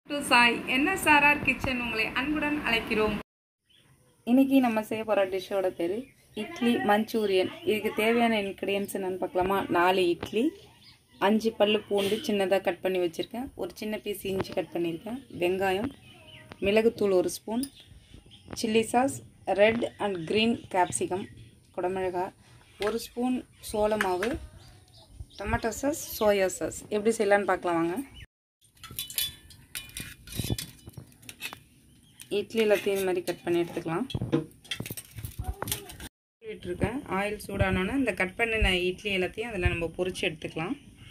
to Sai என்ன சாரார் kitchen உங்களை அன்புடன் அழைக்கிறோம் இன்னைக்கு நம்ம செய்ய போகிற டிஷ்ஷோட பேர் இட்லி மஞ்சூரியன் இதுக்கு தேவையான இன்க்ரீடியன்ஸ் என்னென்னு பார்க்கலாமா நாலு இட்லி அஞ்சு பல்லு பூண்டு சின்னதாக கட் பண்ணி வச்சுருக்கேன் ஒரு சின்ன பீஸ் இஞ்சி கட் பண்ணியிருக்கேன் வெங்காயம் மிளகுத்தூள் ஒரு spoon chilli sauce red and green capsicum குடமிளகாய் ஒரு ஸ்பூன் சோள மாவு டொமேட்டோ சாஸ் சோயா சாஸ் எப்படி செய்யலான்னு பார்க்கலாம் வாங்க இட்லி எல்லாத்தையும் இந்த மாதிரி கட் பண்ணி எடுத்துக்கலாம் விட்டுருக்கேன் ஆயில் சூடானோன்னே இந்த கட் பண்ணின இட்லி எல்லாத்தையும் அதில் நம்ம பொரிச்சு எடுத்துக்கலாம்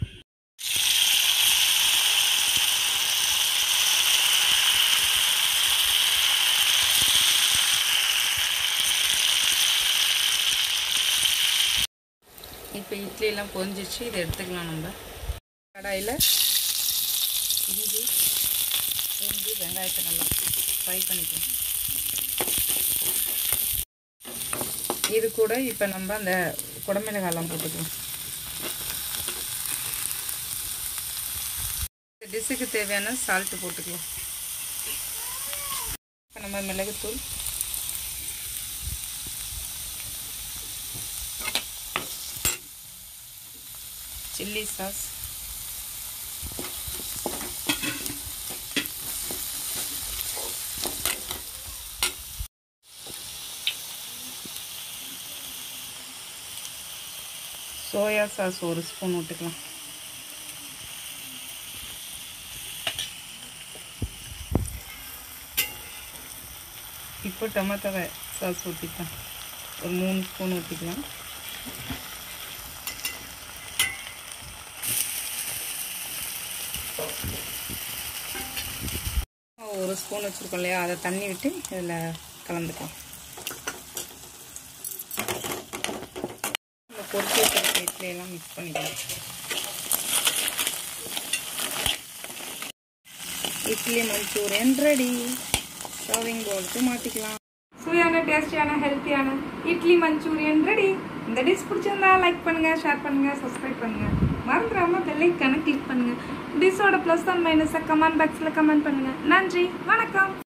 இப்போ இட்லி எல்லாம் பொரிஞ்சிச்சு இதை எடுத்துக்கலாம் நம்ம கடாயில் இஞ்சி பூண்டு வெங்காயத்தை நல்லா ஃப்ரை பண்ணிக்கலாம் இது கூட இப்போ நம்ம அந்த குடமிளகாலாம் போட்டுக்கலாம் இந்த டிஷ்ஷுக்கு தேவையான சால்ட்டு போட்டுக்கலாம் இப்போ நம்ம மிளகுத்தூள் சில்லி சாஸ் சோயா சாஸ் ஒரு ஸ்பூன் விட்டுக்கலாம் இப்போ டொமேட்டோ சாஸ் ஊற்றிக்கலாம் ஒரு மூணு ஸ்பூன் ஊற்றிக்கலாம் ஒரு ஸ்பூன் வச்சுருக்கோம் இல்லையா அதை தண்ணி விட்டு இதில் கலந்துக்கலாம் நம்ம பொறுத்து வச்சிருக்க இட்லி எல்லாம் மிக்ஸ் பண்ணிக்கலாம் இட்லி மஞ்சூரியன் ரெடி சர்விங் பவுலுக்கு மாற்றிக்கலாம் சுவையான டேஸ்டியான ஹெல்த்தியான இட்லி மஞ்சூரியன் ரெடி இந்த டிஷ் பிடிச்சிருந்தா லைக் பண்ணுங்க ஷேர் பண்ணுங்க சப்ஸ்கிரைப் பண்ணுங்க மறந்துடாம பெல்லைக்கான கிளிக் பண்ணுங்க டிஷ்ஷோட ப்ளஸ் அண்ட் மைனஸை கமெண்ட் பாக்ஸில் கமெண்ட் பண்ணுங்க நன்றி வணக்கம்